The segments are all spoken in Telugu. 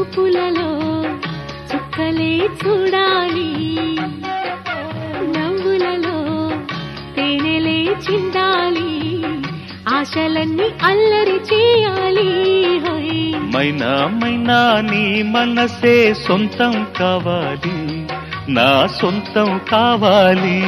చూపులలో చుక్కలే చూడాలి నవ్వులలో తేనెలే చిందాలి ఆశలన్నీ అల్లరి చేయాలి హోయ్ మైనా మైనా నీ మనసే సొంతం కావాలి నా సొంతం కావాలి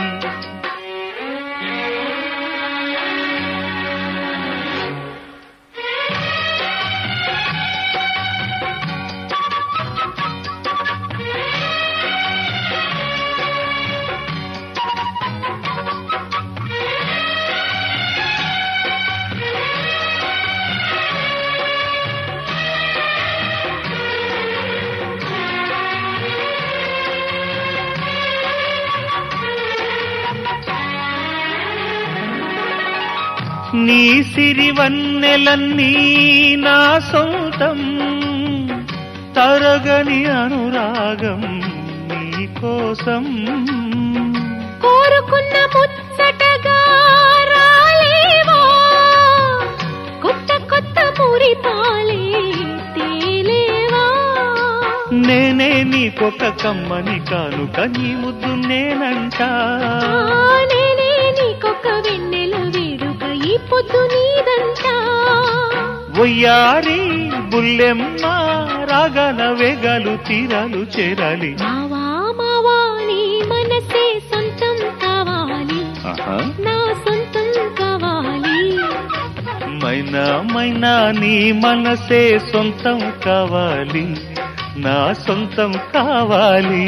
నీ సిరివన్నెలన్నీ నా సొంతం తరగని అనురాగం నీ కోసం కోరుకున్న ముచ్చటగా రాలేవా కొత్త కొత్త మురిపాలే తేలేవా నేనే నీకొక కమ్మని కానుక నీ ముద్దు నేనంటా ఆ, నేనే నీకొక వెన్నెల వేడుక ఈ పొద్దు నీదంటా ఒయ్యారి బుల్లెమ్మ రాగల వేగాలు తీరాలు చేరాలి మావా మావా నీ మనసే సొంతం కావాలి ఆహా. నా సొంతం కావాలి మైనా మైనా నీ మనసే సొంతం కావాలి నా సొంతం కావాలి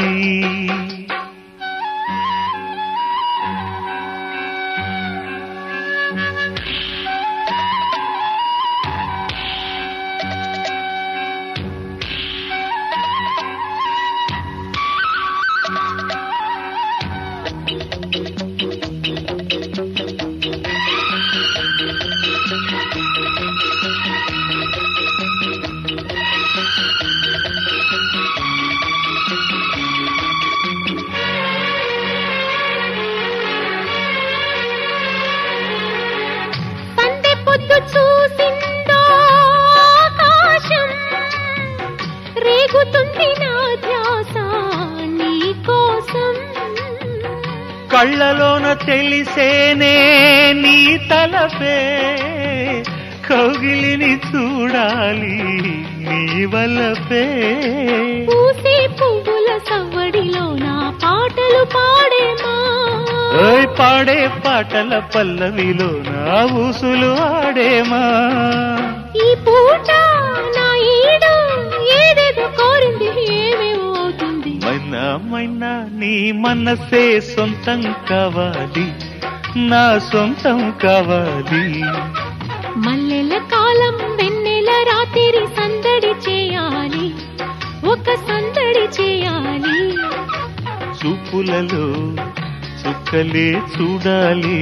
సందె పొద్దు చూసిందో ఆకాశం రేగుతుంది నా ధ్యాస నీ కోసం కళ్ళలోన తెలిసేనే నీ తలపే కౌగిలిని చూడాలి నీ వలపే పూసే పువ్వుల సవ్వడిలో నా పాటలు పాడేమా ఓయ్ పాడే పాటల పల్లవిలో నా ఊసులు ఆడేమా ఈ పూట నా ఈడు ఏదేదో కోరింది ఏమేమో అవుతుంది మైనా మైనా నీ మనసే సొంతం కావాలి నా సొంతం కావాలి మల్లెల కాలం వెన్నెల రాత్రి సందడి చేయాలి ఒక సందడి చేయాలి చూపులలో చుక్కలే చూడాలి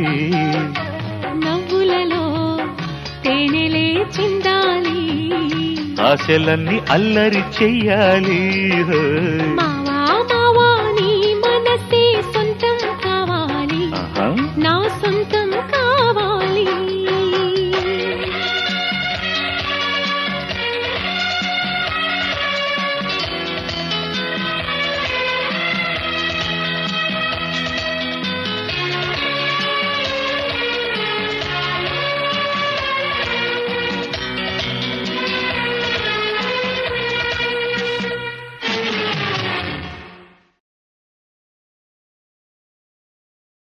నవ్వులలో తేనెలే చిందాలి ఆశలన్నీ అల్లరి చెయ్యాలి మా